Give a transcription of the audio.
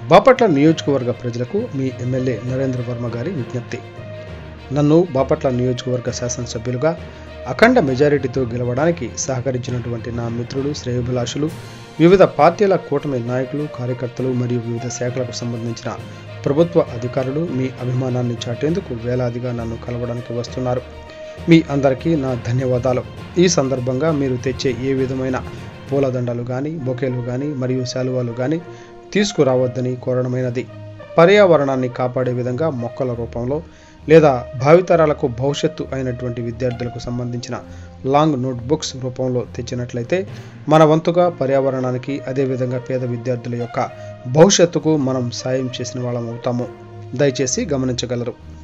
బాపట్ల నియోజకవర్గ ప్రజలకు మీ ఎమ్మెల్యే నరేంద్ర వర్మ గారి విజ్ఞప్తి నన్ను బాపట్ల నియోజకవర్గ శాసనసభ్యులుగా అఖండ మెజారిటీతో గెలవడానికి సహకరించినటువంటి నా మిత్రులు శ్రేయోభిలాషులు వివిధ పార్టీల కూటమి నాయకులు కార్యకర్తలు మరియు వివిధ శాఖలకు సంబంధించిన ప్రభుత్వ అధికారులు మీ అభిమానాన్ని చాటేందుకు వేలాదిగా నన్ను కలవడానికి వస్తున్నారు మీ అందరికీ నా ధన్యవాదాలు ఈ సందర్భంగా మీరు తెచ్చే ఏ విధమైన పూలదండలు కానీ బొకేలు కానీ మరియు శాలువాలు కానీ తీసుకురావద్దని కోరడమైనది పర్యావరణాన్ని కాపాడే విధంగా మొక్కల రూపంలో లేదా భావితరాలకు భవిష్యత్తు అయినటువంటి విద్యార్థులకు సంబంధించిన లాంగ్ నోట్ బుక్స్ రూపంలో తెచ్చినట్లయితే మన వంతుగా పర్యావరణానికి అదేవిధంగా పేద విద్యార్థుల యొక్క భవిష్యత్తుకు మనం సాయం చేసిన వాళ్ళం అవుతాము దయచేసి గమనించగలరు